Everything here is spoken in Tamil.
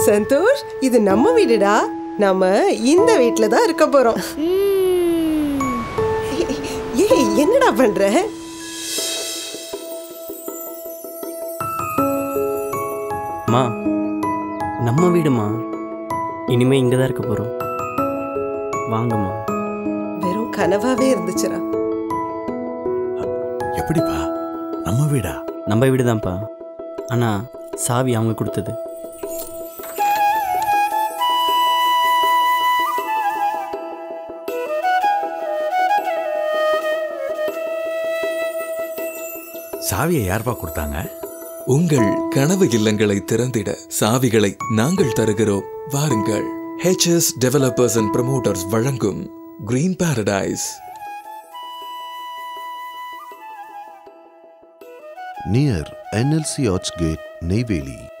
சந்தோஷ் இது நம்ம வீடுடா நாம இந்த வீட்ல தான் இருக்க போறோம் ஏய் என்னடா பண்ற அம்மா நம்ம வீடுமா இனிமே இங்கே தான் இருக்க போகிறோம் வாங்கம்மா வெறும் கனவாவே இருந்துச்சுடா எப்படிப்பா நம்ம வீடா நம்ம வீடு தான்ப்பா ஆனால் சாவி அவங்க கொடுத்தது சாவியை யார்ப்பா கொடுத்தாங்க உங்கள் கனவு இல்லங்களை திறந்திட சாவிகளை நாங்கள் தருகிறோம் வாருங்கள் ஹெச்எஸ் டெவலப்பர்ஸ் அண்ட் ப்ரமோட்டர்ஸ் வழங்கும் green paradise near NLC Archgate, Neyveli.